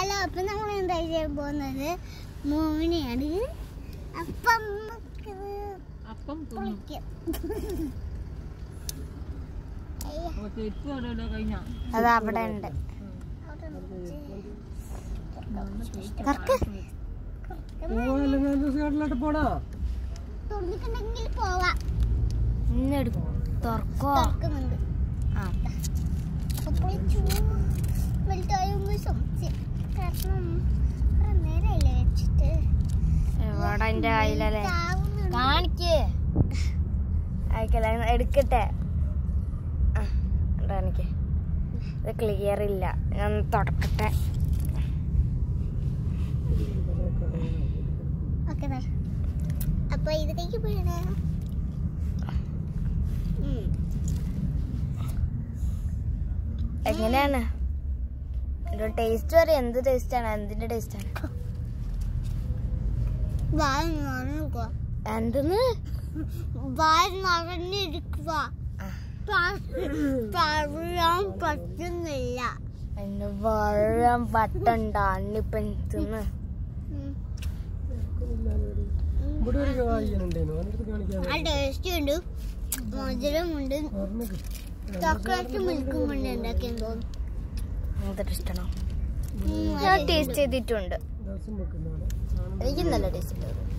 Hello അപ്പൊ നമ്മൾ എന്താ ചെയ്യാൻ പോകുന്നത് മോനെയാണ് അപ്പം നമുക്കിത് അപ്പം തിന്നു പൊളിക്കാം. അയ്യ, അപ്പൊ ചെരുപ്പ് അവിടെ ഇവിടെ കഴിഞ്ഞ അത് അവിടെ ഉണ്ട് അവിടെ വെച്ച് കറക്ക് സൈഡിലോട്ട് പോണോ തുറന്നിട്ടുണ്ടെങ്കിൽ പോവാം ഇന്നെടുക്കും തുറക്കോ തുറക്കുന്നുണ്ട് ആ അപ്പൊ പൊളിച്ചു വലുതായൊന്ന് സംശയം കാരണം കുറെ നേരമല്ലേ വെച്ചിട്ട് ഇവിടെ എന്റെ കയ്യിലല്ലേ താവുന്നുണ്ട്. കാണിക്കേ അയക്കല എടുക്കട്ടെ ആ ഉണ്ടോ എനിക്ക് ഇത് ക്ലിയർ ഇല്ല ഞാൻ തുടക്കട്ടെ ഓക്കെ ദാ. അപ്പൊ ഇതിലേക്ക് പോയാണ് ഉം. എങ്ങനെയാണ് ടേസ്റ്റ് വരെ എന്ത് ടേസ്റ്റ് ആണ് എന്തിന്റെ ടേസ്റ്റ് ആണ് വായ നിറഞ്ഞിരിക്കുക എന്തെന്ന് വായ നിറഞ്ഞിരിക്കുക ആ. പറയാൻ പറ്റുന്നില്ല എന്നെ വഴം പട്ടണ്ട അണ്ണിപ്പൻ തിന്ന് ഉം. ഇവിടെ ഒരു കായ്ക്കുന്നുണ്ടേനു അതിനടുത്ത് കാണിക്കാൻ ആ ടേസ്റ്റ് ഉണ്ട് മധുരമുണ്ട് പറഞ്ഞത് ചോക്ലേറ്റ് മിൽക്കും ഉണ്ട് ഉണ്ടാക്കിയെന്ന് തോന്നുന്നു എന്ത് ടേസ്റ്റാണോ ഉം, ഞാൻ ടേസ്റ്റ് ചെയ്തിട്ടുണ്ട് ദിവസം വെക്കുന്നതാണ് എനിക്ക് നല്ല ടേസ്റ്റ് ഉണ്ട്